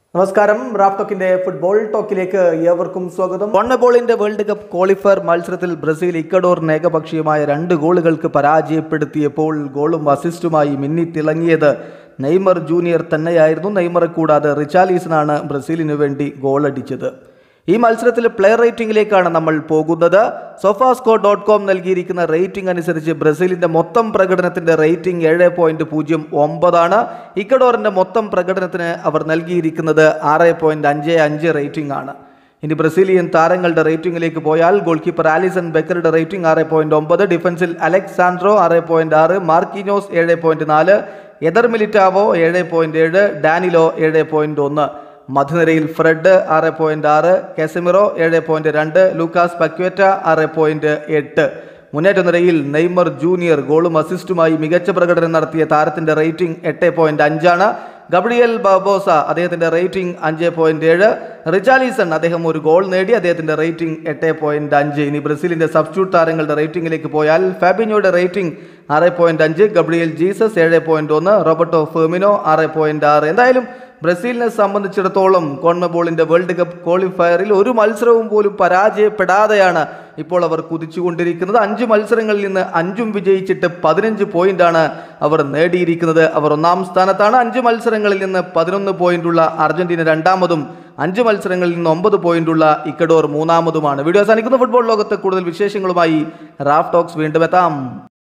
നമസ്കാരം Raf ടോക്കിന്റെ football ടോക്കിലേക്ക് ഏവർക്കും സ്വാഗതം കോൺബോളിന്റെ വേൾഡ് കപ്പ് ക്വാളിഫയർ മത്സരത്തിൽ ബ്രസീൽ ഇക്കഡോറിന് ഏകപക്ഷീയമായ രണ്ട് ഗോളുകൾക്ക് പരാജയപ്പെടുത്തിയപ്പോൾ ഗോളും അസിസ്റ്റുമായി മിന്നിത്തിളങ്ങിയത് നെയ്മർ ജൂനിയർ തന്നെയായിരുന്നു നെയ്മറെ കൂടാതെ റിച്ചാലീസനാണ് ബ്രസീലിനു വേണ്ടി ഗോളടിച്ചത് ഈ മത്സരത്തിൽ പ്ലെയർ റേറ്റിംഗിലേക്കാണ് നമ്മൾ പോകുന്നത് സൊഫാസ്കോ ഡോട്ട് കോം നൽകിയിരിക്കുന്ന റേറ്റിംഗ് അനുസരിച്ച് ബ്രസീലിന്റെ മൊത്തം പ്രകടനത്തിന്റെ റേറ്റിംഗ് ഏഴ് പോയിന്റ് പൂജ്യം ഒമ്പതാണ് ഇക്കഡോറിന്റെ മൊത്തം പ്രകടനത്തിന് അവർ നൽകിയിരിക്കുന്നത് ആറ് പോയിന്റ് അഞ്ച് അഞ്ച് റേറ്റിംഗ് ആണ് ഇനി ബ്രസീലിയൻ താരങ്ങളുടെ റേറ്റിംഗിലേക്ക് പോയാൽ ഗോൾ കീപ്പർ ആലിസൺ ബെക്കറുടെ റേറ്റിംഗ് ആറ് പോയിന്റ് ഒമ്പത് ഡിഫൻസിൽ അലക്സാൻഡ്രോ ആറ് പോയിന്റ് ആറ് മാർക്കിനോസ് ഏഴ് പോയിന്റ് നാല് എദർ മിലിറ്റാവോ ഏഴ് പോയിന്റ് ഏഴ് ഡാനിലോ ഏഴ് പോയിന്റ് ഒന്ന് മധുനിരയിൽ ഫ്രെഡ് ആറ് പോയിന്റ് ആറ് കെസമിറോ ഏഴ് പോയിന്റ് രണ്ട് ലൂക്കാസ് പക്വേറ്റ ആറ് പോയിന്റ് എട്ട് മുന്നേറ്റ നിരയിൽ നെയ്മർ ജൂനിയർ ഗോളും അസിസ്റ്റുമായി മികച്ച പ്രകടനം നടത്തിയ താരത്തിന്റെ റേറ്റിംഗ് എട്ട് പോയിന്റ് അഞ്ചാണ് ഗബ്രിയൽ ബാബോസ അദ്ദേഹത്തിന്റെ റേറ്റിംഗ് അഞ്ച് പോയിന്റ് ഏഴ് റിച്ചാലീസൺ അദ്ദേഹം ഒരു ഗോൾ നേടി അദ്ദേഹത്തിന്റെ റേറ്റിംഗ് എട്ട് പോയിന്റ് അഞ്ച് ഇനി ബ്രസീലിന്റെ സബ്സ്റ്റിറ്റ്യൂട്ട് താരങ്ങളുടെ റേറ്റിംഗിലേക്ക് പോയാൽ ഫാബിനോയുടെ റേറ്റിംഗ് ആറ് പോയിന്റ് അഞ്ച് ഗബ്രിയൽ ജീസസ് ഏഴ് പോയിന്റ് ഒന്ന് റോബർട്ടോ ഫെർമിനോ ആറ് പോയിന്റ് ആറ് എന്തായാലും ബ്രസീലിനെ സംബന്ധിച്ചിടത്തോളം കോൺമബോളിന്റെ വേൾഡ് കപ്പ് ക്വാളിഫയറിൽ ഒരു മത്സരവും പോലും പരാജയപ്പെടാതെയാണ് ഇപ്പോൾ അവർ കുതിച്ചുകൊണ്ടിരിക്കുന്നത് അഞ്ച് മത്സരങ്ങളിൽ നിന്ന് അഞ്ചും വിജയിച്ചിട്ട് പതിനഞ്ച് പോയിന്റാണ് അവർ നേടിയിരിക്കുന്നത് അവർ ഒന്നാം സ്ഥാനത്താണ് അഞ്ച് മത്സരങ്ങളിൽ നിന്ന് പതിനൊന്ന് പോയിന്റുള്ള അർജന്റീന രണ്ടാമതും അഞ്ച് മത്സരങ്ങളിൽ നിന്ന് ഒമ്പത് പോയിന്റുള്ള ഇക്കഡോർ മൂന്നാമതുമാണ് വീഡിയോ അവസാനിക്കുന്ന ഫുട്ബോൾ ലോകത്തെ കൂടുതൽ വിശേഷങ്ങളുമായി റാഫ് ടോക്സ് വീണ്ടും എത്താം